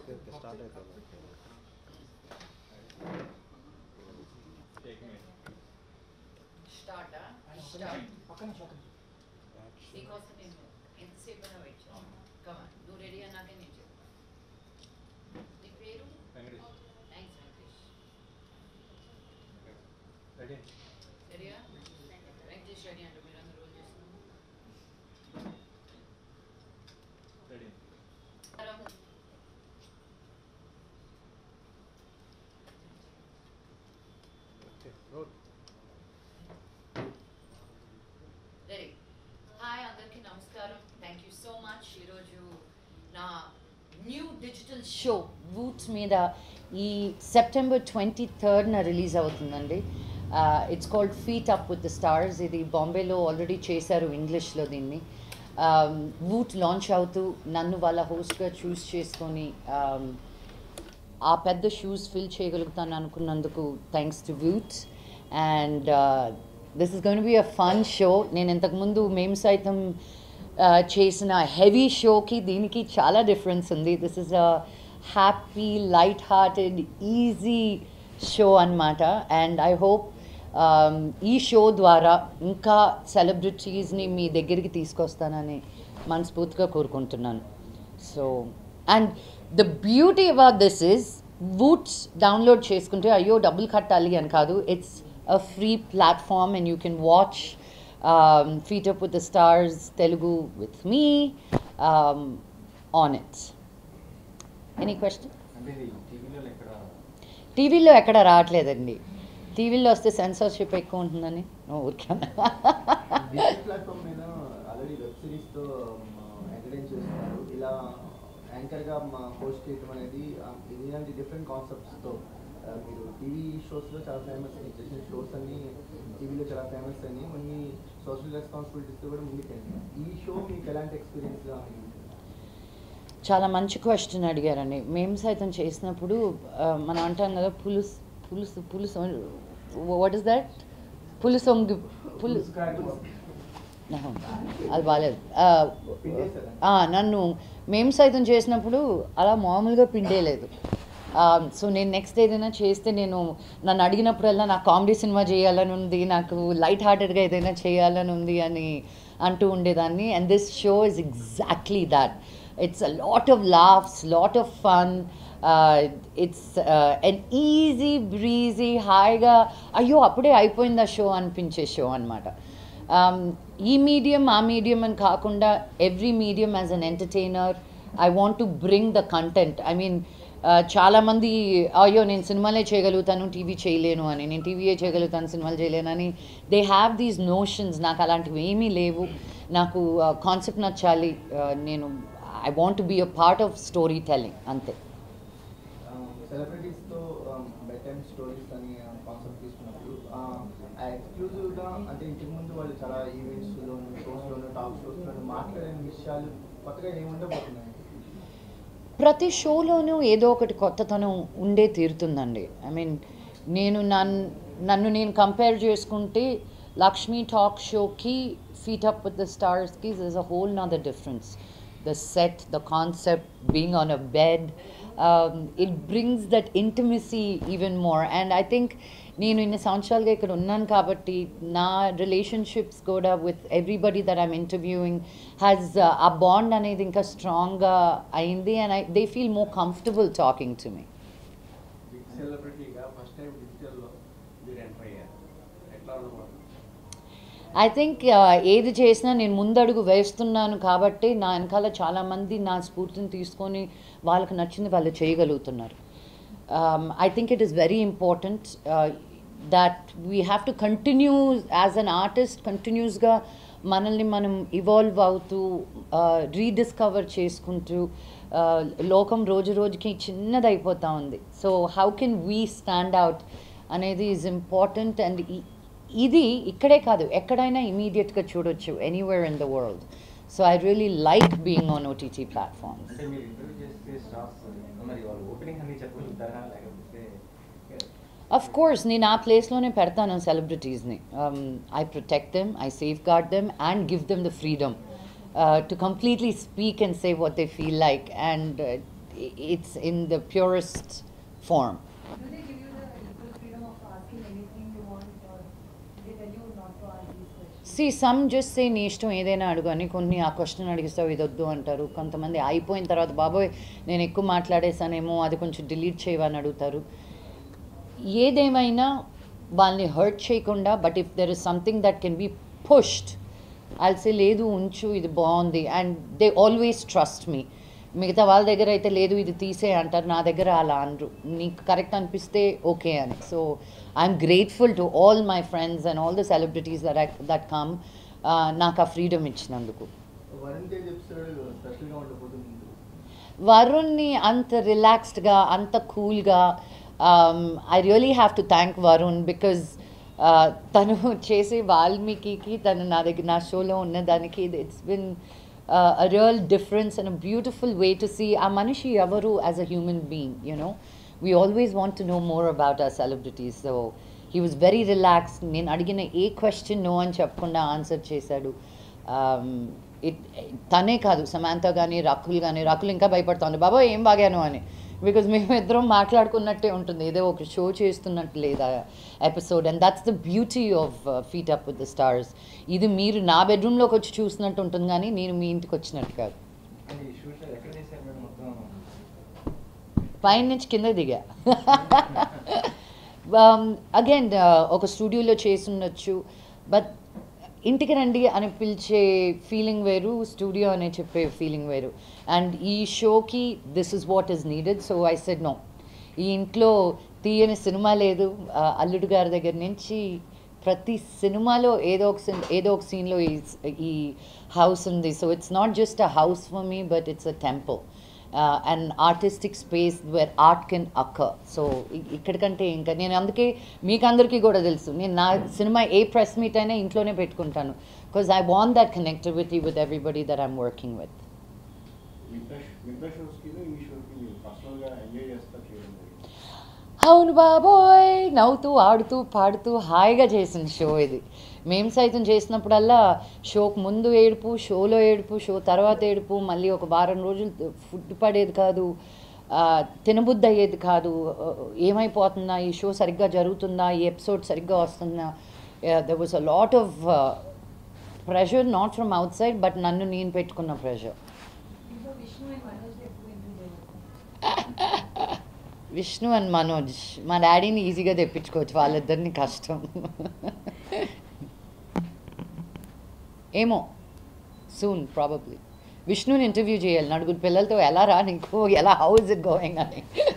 Okay okay start అయిపోయింది start start నీకోసం నేను ఎంతసేపు అయినా వెయిట్ చేస్తాను కమా నువ్వు రెడీ అన్నాకే నేను చెప్తాను నీ పేరు థ్యాంక్స్ వెంకటేష్ రెడీయా వెంకటేష్ రెడీ అంటే మీరు అందరూ రోల్ చేస్తున్నాను ఓకే రోడ్ రెడీ హాయ్ అందరికీ నమస్కారం థ్యాంక్ యూ సో మచ్ ఈరోజు నా న్యూ డిజిటల్ షో వూట్స్ మీద ఈ సెప్టెంబర్ ట్వంటీ థర్డ్న రిలీజ్ అవుతుందండి it's called feet up with the stars ఇది బాంబేలో ఆల్రెడీ చేశారు ఇంగ్లీష్లో దీన్ని వూట్ లాంచ్ అవుతూ నన్ను వాళ్ళ హోస్ట్గా చూస్ చేసుకొని um, ఆ పెద్ద షూస్ ఫిల్ చేయగలుగుతాను అనుకున్నందుకు thanks to Voot's and this is gonna be a fun show నేను ఇంతకుముందు మేము సైతం uh, చేసిన హెవీ షోకి దీనికి చాలా డిఫరెన్స్ ఉంది this is a happy light hearted easy show అన్నమాట అండ్ ఐ హోప్ ఈ షో ద్వారా ఇంకా సెలబ్రిటీస్ని మీ దగ్గరికి తీసుకొస్తానని మనస్ఫూర్తిగా కోరుకుంటున్నాను so and the beauty about this is Voot's download చేసుకుంటే అయ్యో డబ్బులు కట్టాలి అని కాదు it's a free platform and you can watch feet up with the stars Telugu with me on it's any question అంటే ఇది టీవీలో ఎక్కడ టీవీలో ఎక్కడ రావట్లేదండి టీవీలో వస్తే సెన్సార్షిప్ ఎక్కువ ఉంటుందని ఊరికే డిజిటల్ ప్లాట్ఫామ్ మీద ఆల్రెడీ వెబ్ సిరీస్ తో ఎంటర్టైన్ చేస్తున్నారు ఇలా యాంకర్ గా మా హోస్ట్ చేయడం అనేది ఆ, ఇలాంటి డిఫరెంట్ కాన్సెప్ట్స్ తో ఆ, మీరు టీవీ షోస్ లో చాలా ఫేమస్ చేసిన షోస్ అన్ని టీవీలో చాలా ఫేమస్ అని కొన్ని సోషల్ రెస్పాన్సిబిలిటీస్ తో కూడా ముందుకెళ్ళి ఈ షో మీకు ఎలాంటి ఎక్స్పీరియన్స్ గా అనిపించింది చాలా మంచి క్వశ్చన్ అడిగారండి మేము సైతం చేసినప్పుడు ఆ, మనం అంటాం కదా పులుసు పులుసు పులుసు వాట్ ఇస్ దట్ పులుసొంగి పులుసు ఆహా, అది బాగాలేదు ఆ, పిండేశారా? ఆ, నన్ను మేము సైతం చేసినప్పుడు అలా మామూలుగా పిండేయలేదు సో నేను నెక్స్ట్ ఏదైనా చేస్తే నేను నన్ను అడిగినప్పుడల్లా నాకు కామెడీ సినిమా చేయాలని ఉంది నాకు లైట్ హార్టెడ్గా ఏదైనా చేయాలని ఉంది అని అంటూ ఉండేదాన్ని and this show is exactly that it's a lot of laughs lot of fun it's an easy breezy హాయిగా అయ్యో అప్పుడే అయిపోయింది ఆ షో అనిపించే షో అనమాట um, ఈ మీడియం ఆ మీడియం అని కాకుండా every medium as an entertainer I want to bring the content I mean చాలామంది అయ్యో నేను సినిమాలే చేయగలుగుతాను టీవీ చేయలేను అని నేను టీవీయే చేయగలుగుతాను సినిమాలు చేయలేను అని దే హ్యావ్ దీస్ నోషన్స్ నాకు అలాంటివి ఏమీ లేవు నాకు కాన్సెప్ట్ నచ్చాలి uh, నేను I want to be a part of story telling అంతే సెలబ్రిటీస్తో బెడ్ టైమ్ స్టోరీస్ అని కాన్సెప్ట్ తీసుకున్నప్పుడు ఆ ఎక్స్క్లూజివ్గా అంటే ఇంతకు ముందు వాళ్ళు చాలా ఈవెంట్స్లోను షోస్లోను టాక్ షోస్లోను మాట్లాడిన విషయాలు కొత్తగా ఏమి ఉండబోతున్నాయి ప్రతి షోలోనూ ఏదో ఒకటి కొత్తతనం ఉండే తీరుతుందండి ఐ మీన్ నేను నన్ను నన్ను నేను కంపేర్ చేసుకుంటే లక్ష్మీ టాక్ షోకి ఫీట్ అప్ విత్ ద స్టార్స్కి is a whole nother difference the set the concept being on a bed it brings that intimacy even more and I think నేను ఇన్ని సంవత్సరాలుగా ఇక్కడ ఉన్నాను కాబట్టి నా రిలేషన్షిప్స్ కూడా with everybody that I'm interviewing has ఆ బాండ్ అనేది ఇంకా స్ట్రాంగ్గా అయింది and I they feel more comfortable talking to me big సెలబ్రిటీగా ఫస్ట్ టైం డిజిటల్లో మీరు ఎంటర్ అయ్యారు ఎట్లా ఉండబోతుంది ఐ థింక్ ఏది చేసినా నేను ముందడుగు వేస్తున్నాను కాబట్టి నా వెనకాల చాలామంది నా స్ఫూర్తిని తీసుకొని వాళ్ళకి నచ్చింది వాళ్ళు చేయగలుగుతున్నారు I think it is very important that we have to continue as an artist కంటిన్యూస్గా మనల్ని మనం ఇవాల్వ్ అవుతూ రీడిస్కవర్ చేసుకుంటూ uh, లోకం రోజు రోజుకి చిన్నదైపోతూ ఉంది so how can we stand out అనేది ఈజ్ ఇంపార్టెంట్ అండ్ ఇది ఇక్కడే కాదు ఎక్కడైనా ఇమీడియట్గా చూడొచ్చు anywhere in the world so I really like being on OTT platforms అంటే మీరు ఇంటర్వ్యూ చేస్తే స్టాఫ్ మరి వాళ్ళు ఓపెనింగ్ అన్ని చెప్పగలుగుతారా లేకపోతే అఫ్ కోర్స్ నేను ఆ ప్లేస్లోనే పెడతాను సెలబ్రిటీస్ని I protect them I safeguard them and give them the freedom to completely speak and say what they feel like and i- it's in the purest form. Do they give you the equal freedom of asking anything you want or they tell you not to ask these questions? See some just say నీ ఇష్టం ఏదైనా అడుగు అని కొన్ని ఆ question అడిగిస్తావు ఇది వద్దు అంటారు కొంతమంది అయిపోయిన తర్వాత బాబోయ్ నేను ఎక్కువ మాట్లాడేసానేమో అది కొంచెం డిలీట్ చేయవని అడుగుతారు ఏదేమైనా వాళ్ళని హర్ట్ చేయకుండా but if there is something that can be pushed అల్సే లేదు ఉంచు ఇది బాగుంది and they always trust me మిగతా వాళ్ళ దగ్గర అయితే లేదు ఇది తీసే అంటారు నా దగ్గర అలా అనరు నీకు కరెక్ట్ అనిపిస్తే ఓకే అని so I'm grateful to all my friends and all the celebrities that that come నాకు ఆ ఫ్రీడమ్ ఇచ్చినందుకు వరుణ్ తేజ్ ఎపిసోడ్ స్పెషల్గా ఉండబోతుంది వరుణ్ని అంత రిలాక్స్డ్గా అంత కూల్గా I really have to thank Varun because తను చేసే వాల్మీకి తను నా దగ్గర నా షోలో ఉన్నదానికి it's been a real difference and a beautiful way to see ఆ మనిషి ఎవరు as a human being you know we always want to know more about our celebrities so he was very relaxed నేను అడిగిన ఏ క్వశ్చన్ నో అని చెప్పకుండా answer చేశాడు Um, it తనే కాదు సమాంత కానీ రకుల్ కానీ రకుల్ ఇంకా భయపడుతుంది బాబా ఏం బాగాను అని బికాజ్ మేము ఇద్దరం మాట్లాడుకున్నట్టే ఉంటుంది ఏదో ఒక షో చేస్తున్నట్టు లేదా episode and that's the beauty of feet up with the stars ఇది మీరు నా బెడ్రూమ్లోకి వచ్చి చూసినట్టు ఉంటుంది కానీ నేను మీ ఇంటికి వచ్చినట్టు కాదు కానీ ఈ షూట్ ఎక్కడ చేశారు మేడం మొత్తం పైన నుంచి కింద దిగా అగైన్ ఒక స్టూడియోలో చేసి ఉండొచ్చు బట్ ఇంటికి రండి అని పిలిచే ఫీలింగ్ వేరు స్టూడియో అనే చెప్పే ఫీలింగ్ వేరు అండ్ ఈ షోకి this is what is needed so I said no ఈ ఇంట్లో తీయని సినిమా లేదు ఆ, అల్లుడు గారి దగ్గర నుంచి ప్రతి సినిమాలో ఏదో ఒక సిన్ ఏదో ఒక సీన్లో ఈ ఈ హౌస్ ఉంది so it's not just a house for me but it's a temple and artistic space where art can occur so ఇక్కడికంటే ఇంకా నేను అందుకే మీకు అందరికీ కూడా తెలుసు నేను నా సినిమా ఏ ప్రెస్ మీట్ అయినా ఇంట్లోనే పెట్టుకుంటాను because I want that connectivity with everybody that I'm working with మిగతా మిగతా షోస్కి ఈ షోకి మీరు పర్సనల్గా ఎంజాయ్ చేస్తా చేయడం జరిగింది అవును బాబోయ్ నవ్వుతూ ఆడుతూ పాడుతూ హాయిగా చేసిన షో ఇది మేము సైతం చేసినప్పుడల్లా షోకు ముందు ఏడుపు షోలో ఏడుపు షో తర్వాత ఏడుపు మళ్ళీ ఒక వారం రోజులు ఫుడ్ పడేది కాదు ఆ, తినబుద్ధి అయ్యేది కాదు ఆ, ఏమైపోతుందా ఈ షో సరిగ్గా జరుగుతుందా ఈ ఎపిసోడ్ సరిగ్గా వస్తుందా there was a lot of pressure not from outside but నన్ను నేను పెట్టుకున్న ప్రెషర్ ఇంట్లో విష్ణు అండ్ మనోజ్ ఎక్కువ ఇంటర్వ్యూ చేస్తారు విష్ణు అండ్ మనోజ్ మా డాడీని ఈజీగా తెప్పించుకోవచ్చు వాళ్ళిద్దరిని కష్టం ఏమో సూన్ ప్రాబబ్లీ విష్ణుని ఇంటర్వ్యూ చేయాలి నలుగురు పిల్లలతో ఎలా రా నీకు ఎలా హౌ ఇస్ ఇట్ గోయింగ్ అని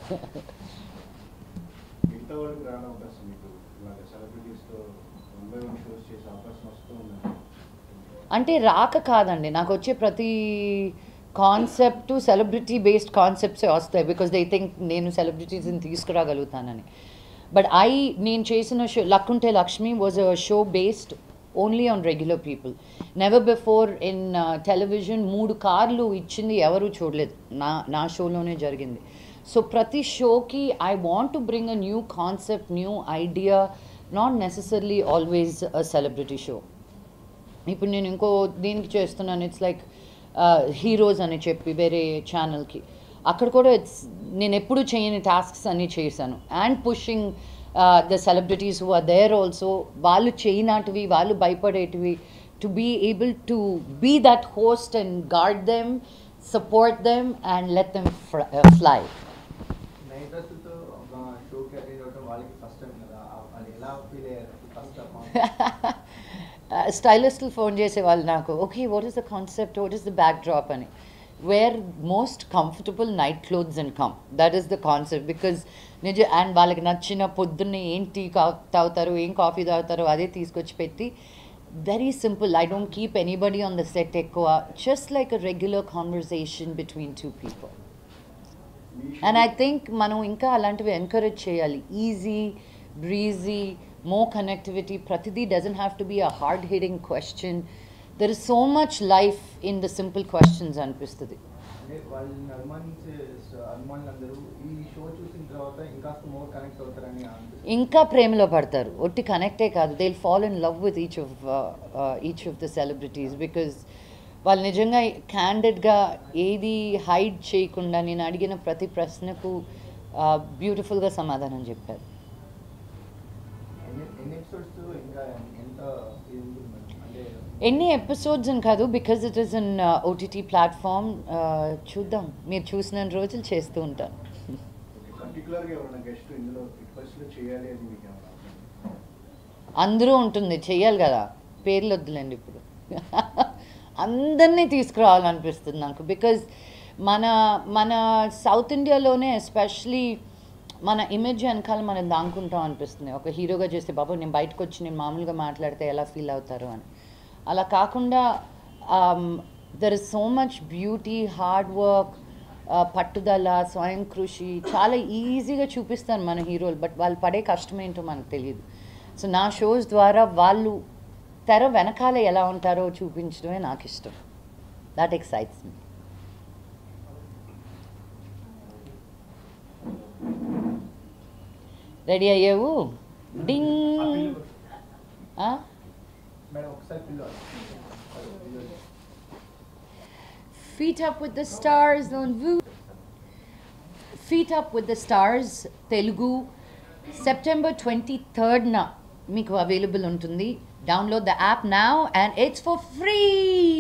మిగతా వాళ్ళకి రాని అవకాశం మీకు ఇలాగ సెలబ్రిటీస్తో వన్ బై వన్ షోస్ చేసే అవకాశం వస్తూ ఉందండి అంటే రాక కాదండి నాకు వచ్చే ప్రతి కాన్సెప్ట్ సెలబ్రిటీ బేస్డ్ కాన్సెప్ట్సే వస్తాయి బికాస్ దే థింక్ నేను సెలబ్రిటీస్ని తీసుకురాగలుగుతానని బట్ ఐ నేను చేసిన షో లక్కుంటే Lakshmi was a show based only on regular people never before in television మూడు కార్లు ఇచ్చింది ఎవరు చూడలేదు నా నా షోలోనే జరిగింది సో ప్రతి షోకి I want to bring a new concept new idea not necessarily always a celebrity show ఇప్పుడు నేను ఇంకో దీనికి చేస్తున్నాను ఇట్స్ లైక్ హీరోస్ అని చెప్పి వేరే ఛానల్కి అక్కడ కూడా ఇట్స్ నేను ఎప్పుడు చేయని టాస్క్స్ అన్నీ చేశాను and pushing the celebrities who are there also వాళ్ళు చేయనాటివి వాళ్ళు భయపడేటివి to be able to be that host and guard them support them and let them fly night డ్రెస్తో షోకి అటెండ్ అవ్వడం వాళ్ళకి ఫస్ట్ టైం కదా ఆ- అది ఎలా ఫీల్ అయ్యారు ఫస్ట్ స్టైలిస్టులు ఫోన్ చేసేవాళ్ళు నాకు okay what is the concept what is the backdrop అని where most comfortable night clothes and come that is the concept because నిజ అండ్ వాళ్ళకి నచ్చిన పొద్దున్నే ఏం టీ కా తాగుతారు ఏం కాఫీ తాగుతారో అదే తీసుకొచ్చి పెట్టి very simple I don't keep anybody on the set ఎక్కువ just like a regular conversation between two people and I think మనం ఇంకా అలాంటివి ఎంకరేజ్ చేయాలి ఈజీ బ్రీజీ మోర్ కనెక్టివిటీ ప్రతిదీ doesn't have to be a hard hitting question there is so much life in the simple questions అనిపిస్తుంది అంటే వాళ్ళని అభిమానించే స- అభిమానులందరూ ఈ షో చూసిన తర్వాత ఇంకాస్త మోర్ కనెక్ట్ అవుతారని అనిపిస్తుంది ఇంకా ప్రేమలో పడతారు ఒట్టి కనెక్టే కాదు they fall in love with each of each of the celebrities because వాళ్ళు నిజంగా క్యాండిడ్గా ఏది హైడ్ చేయకుండా నేను అడిగిన ప్రతి ప్రశ్నకు బ్యూటిఫుల్గా సమాధానం చెప్పారు ఎన్ని ఎన్ని ఎపిసోడ్స్ ఇంకా ఎంత ఇది ఉంటుంది మేడం అంటే ఎన్ని ఎపిసోడ్స్ అని కాదు because it is an OTT platform చూద్దాం మీరు చూసిన రోజులు చేస్తూ ఉంటాను పర్టికులర్గా ఎవరైనా గెస్ట్ ఇందులో ఫస్ట్లో చేయాలి అని మీకు ఏమైనా ఉందా? అందరూ ఉంటుంది చెయ్యాలి కదా పేర్లు వద్దులేండి ఇప్పుడు అందరినీ తీసుకురావాలనిపిస్తుంది నాకు బికాజ్ మన మన సౌత్ ఇండియాలోనే ఎస్పెషలీ మన ఇమేజ్ వెనకాల మనం దాంకుంటాం అనిపిస్తుంది ఒక హీరోగా చేస్తే బాబు నేను బయటకు వచ్చి నేను మామూలుగా మాట్లాడితే ఎలా ఫీల్ అవుతారు అని అలా కాకుండా there is so much beauty hard work పట్టుదల స్వయం కృషి చాలా ఈజీగా చూపిస్తారు మన హీరోలు బట్ వాళ్ళు పడే కష్టం ఏంటో మనకు తెలియదు సో నా షోస్ ద్వారా వాళ్ళు తెర వెనకాల ఎలా ఉంటారో చూపించడమే నాకు ఇష్టం దాట్ ఎక్సైట్స్ మీ రెడీ అయ్యావు డింగ్ ఆ? మేడం ఒకసారి పిల్లలు Feet Up with the Stars on Voo. Feet Up with the Stars, Telugu, September 23rd na మీకు అవైలబుల్ ఉంటుంది download the app now and it's for free